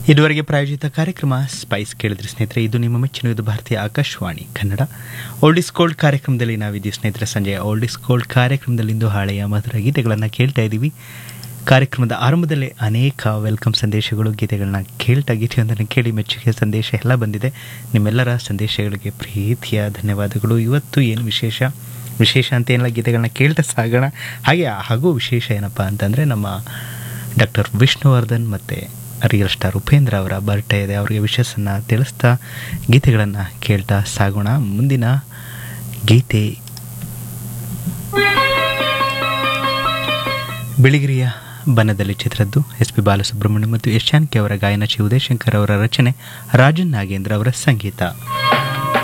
ಇದುವರೆಗೆ ಪ್ರಾಯೋಜಿತ ಕಾರ್ಯಕ್ರಮ ಸ್ಪೈಸ್ ಕೇಳಿದ್ರಿ ಸ್ನೇಹಿತರೆ ಇದು ನಿಮ್ಮ ಮೆಚ್ಚಿನ ಇದು ಭಾರತೀಯ Akashvani Kannada old is gold ಕಾರ್ಯಕ್ರಮದಲ್ಲಿ ನಾವಿದ್ದೀವಿ ಸ್ನೇಹಿತರೆ ಸಂಜೆ ಓಲ್ಡ್ ಇಸ್ ಗೋಲ್ಡ್ ಕಾರ್ಯಕ್ರಮದಲ್ಲಿ ಇಂದು ಹಳೆಯ ಮಧುರ ಗೀತೆಗಳನ್ನು ಕೇಳ್ತಾ ಇದ್ದೀವಿ ಕಾರ್ಯಕ್ರಮದ ಆರಂಭದಲ್ಲೇ ಅನೇಕ ವೆಲ್ಕಮ್ ಸಂದೇಶಗಳು ಗೀತೆಗಳನ್ನ ಕೇಳ್ತಾ ಗೀತೆಯೊಂದನ್ನು ಕೇಳಿ ಮೆಚ್ಚುಗೆ ಸಂದೇಶ ಎಲ್ಲ ಬಂದಿದೆ ನಿಮ್ಮೆಲ್ಲರ ಸಂದೇಶಗಳಿಗೆ ಪ್ರೀತಿಯ ಧನ್ಯವಾದಗಳು ಇವತ್ತು ಏನು ವಿಶೇಷ ವಿಶೇಷ ಅಂತ ಏನೆಲ್ಲ ಗೀತೆಗಳನ್ನ ಕೇಳ್ತಾ ಸಾಗೋಣ ಹಾಗೆ ಹಾಗೂ ವಿಶೇಷ ಏನಪ್ಪ ಅಂತಂದರೆ ನಮ್ಮ ಡಾಕ್ಟರ್ ವಿಷ್ಣುವರ್ಧನ್ ಮತ್ತು ರಿಯಲ್ ಸ್ಟಾರ್ ಉಪೇಂದ್ರ ಅವರ ಬರ್ಡೇ ಇದೆ ಅವರಿಗೆ ವಿಶೇಷನ ತಿಳಿಸ್ತಾ ಗೀತೆಗಳನ್ನು ಕೇಳ್ತಾ ಸಾಗೋಣ ಮುಂದಿನ ಗೀತೆ ಬಿಳಿಗಿರಿಯ ಬನದಲ್ಲಿ ಚಿತ್ರದ್ದು ಎಸ್ ಪಿ ಬಾಲಸುಬ್ರಹ್ಮಣ್ಯ ಮತ್ತು ಯಶ್ ಜಾನಕಿ ಅವರ ಗಾಯನ ಚಿ ಉದಯಶಂಕರ್ ಅವರ ರಚನೆ ರಾಜನ್ ನಾಗೇಂದ್ರ ಅವರ ಸಂಗೀತ